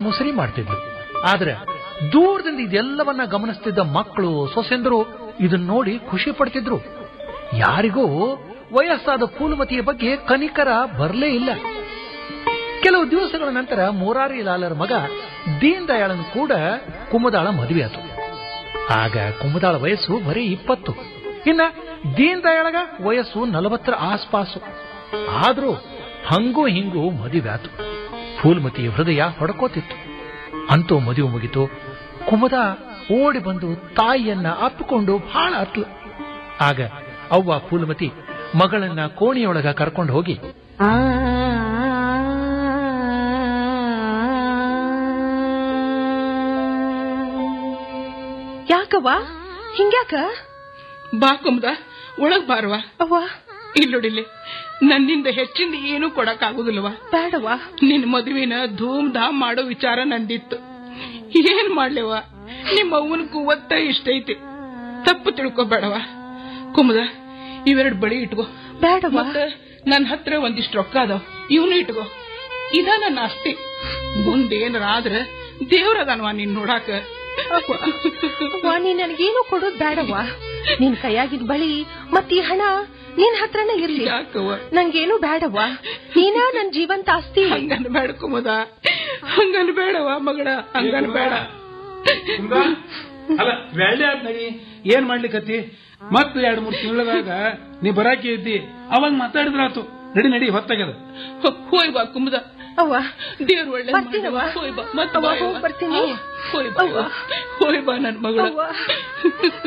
ಮುಸರಿ ಮಾಡ್ತಿದ್ಲು ಆದ್ರೆ ದೂರದಿಂದ ಇದೆಲ್ಲವನ್ನ ಗಮನಿಸ್ತಿದ್ದ ಮಕ್ಕಳು ಸೊಸೆಂದರು ಇದನ್ನ ನೋಡಿ ಖುಷಿ ಪಡ್ತಿದ್ರು ಯಾರಿಗೂ ವಯಸ್ಸಾದ ಫೂಲಮತಿಯ ಬಗ್ಗೆ ಕನಿಕರ ಬರಲೇ ಇಲ್ಲ ಕೆಲವು ದಿವಸಗಳ ನಂತರ ಮುರಾರಿ ಲಾಲರ ಮಗ ದೀನ್ ದಯಾಳನ್ ಕೂಡ ಕುಮದಾಳ ಮದುವೆ ಆತು ಆಗ ಕುಮದಾಳ ವಯಸ್ಸು ಬರೀ ಇಪ್ಪತ್ತು ಇನ್ನ ದೀನ್ ದಯಾಳಗ ವಯಸ್ಸು ನಲವತ್ತರ ಆಸ್ಪಾಸು ಆದ್ರೂ ಹಂಗೂ ಹಿಂಗೂ ಮದುವೆ ಆತು ಫೂಲ್ಮತಿ ಹೃದಯ ಹೊಡ್ಕೋತಿತ್ತು ಅಂತೂ ಮದುವೆ ಮುಗಿತು ಕುಮದ ಓಡಿ ಬಂದು ತಾಯಿಯನ್ನ ಅಪ್ಪಿಕೊಂಡು ಬಹಳ ಅತ್ಲು ಆಗ ಅವ್ವ ಫೂಲ್ಮತಿ ಮಗಳನ್ನ ಕೋಣೆಯೊಳಗ ಕರ್ಕೊಂಡು ಹೋಗಿ ಯಾಕವ್ವ ಹಿಂಗ್ಯಾಕ ಬಾ ಕುಮ್ದ ಒಳಗ್ ಬಾರವಾ ಅವ್ವ ಇಲ್ಲೊಡಿಲಿ ನನ್ನಿಂದ ಹೆಚ್ಚಿಂದ ಏನೂ ಕೊಡಕ್ಕಾಗುದಿಲ್ವಾ ಬೇಡವ್ವ ನಿನ್ ಮದುವಿನ ಧೂಮ್ ಧಾಮ್ ಮಾಡೋ ವಿಚಾರ ನಂದಿತ್ತು ಏನ್ ಮಾಡ್ಲೇವ ನಿಮ್ಮ ಅವ್ವನ ಕುವತ್ತ ಇಷ್ಟೈತಿ ತಪ್ಪು ತಿಳ್ಕೊಬೇಡವ ಕುಮದ ಇವೆರಡು ಬಳಿ ಇಟ್ಕೋ ಬೇಡವ್ವ ಮತ್ತ ನನ್ ಹತ್ರ ಒಂದಿಷ್ಟು ರೊಕ್ಕ ಅದಾವ ಇವನು ಇಟ್ಕೋ ಇದ ನನ್ನ ಆಸ್ತಿ ಮುಂದೇನಾರ ಆದ್ರ ದೇವ್ರದನ್ವಾ ನೀನ್ ನೋಡಾಕ ಅವ್ವ ನೀನ್ ನನಗೇನು ಕೊಡೋದ್ ಬೇಡವ್ವ ನಿನ್ ಕೈಯಾಗಿದ್ ಬಳಿ ಮತ್ ಈ ಹಣ ನಿನ್ ಹತ್ರನೇ ಇರ್ಲಿ ಯಾಕವ್ವ ನಂಗೇನು ಬೇಡವ್ವ ನೀನ ನನ್ ಜೀವಂತ ಆಸ್ತಿ ಹಂಗನ್ ಬೇಡ ಕುಮದ ಹಂಗನ್ ಬೇಡವ ಮಗಳ ಹಂಗನ್ ಬೇಡ ಕುಂದ? ಅಲ್ಲ ವ್ಯಾಳ್ಳಿ ಆದ್ ನಡಿ ಏನ್ ಮಾಡ್ಲಿಕತ್ತಿ ಮತ್ ಎರಡ್ ಮೂರ್ ತಿಂಗಳದಾಗ ನೀ ಬರಾಕಿ ಇದ್ದಿ ಅವಾಗ ಮಾತಾಡಿದ್ರಾತು ನಡಿ ನಡಿ ಹೊತ್ತಾಗ್ಯದ ಹೋ- ಹೋಯ್ ಬಾ ಕುಮದ ಅವ್ವ ದೇವ್ರ ಒಳ್ಳೆ ಬರ್ತೀನವ್ವ. ಹೋಯ್ ಬಾ ಮತ್ತ ಅವ್ವ, ಹೋಗ್ ಬರ್ತೀನಿ. ಹೋಯ್ ಬಾ ಅವ್ವ. ಹೋಯ್ ಬಾ ನನ್ ಮಗಳ ಅವ್ವ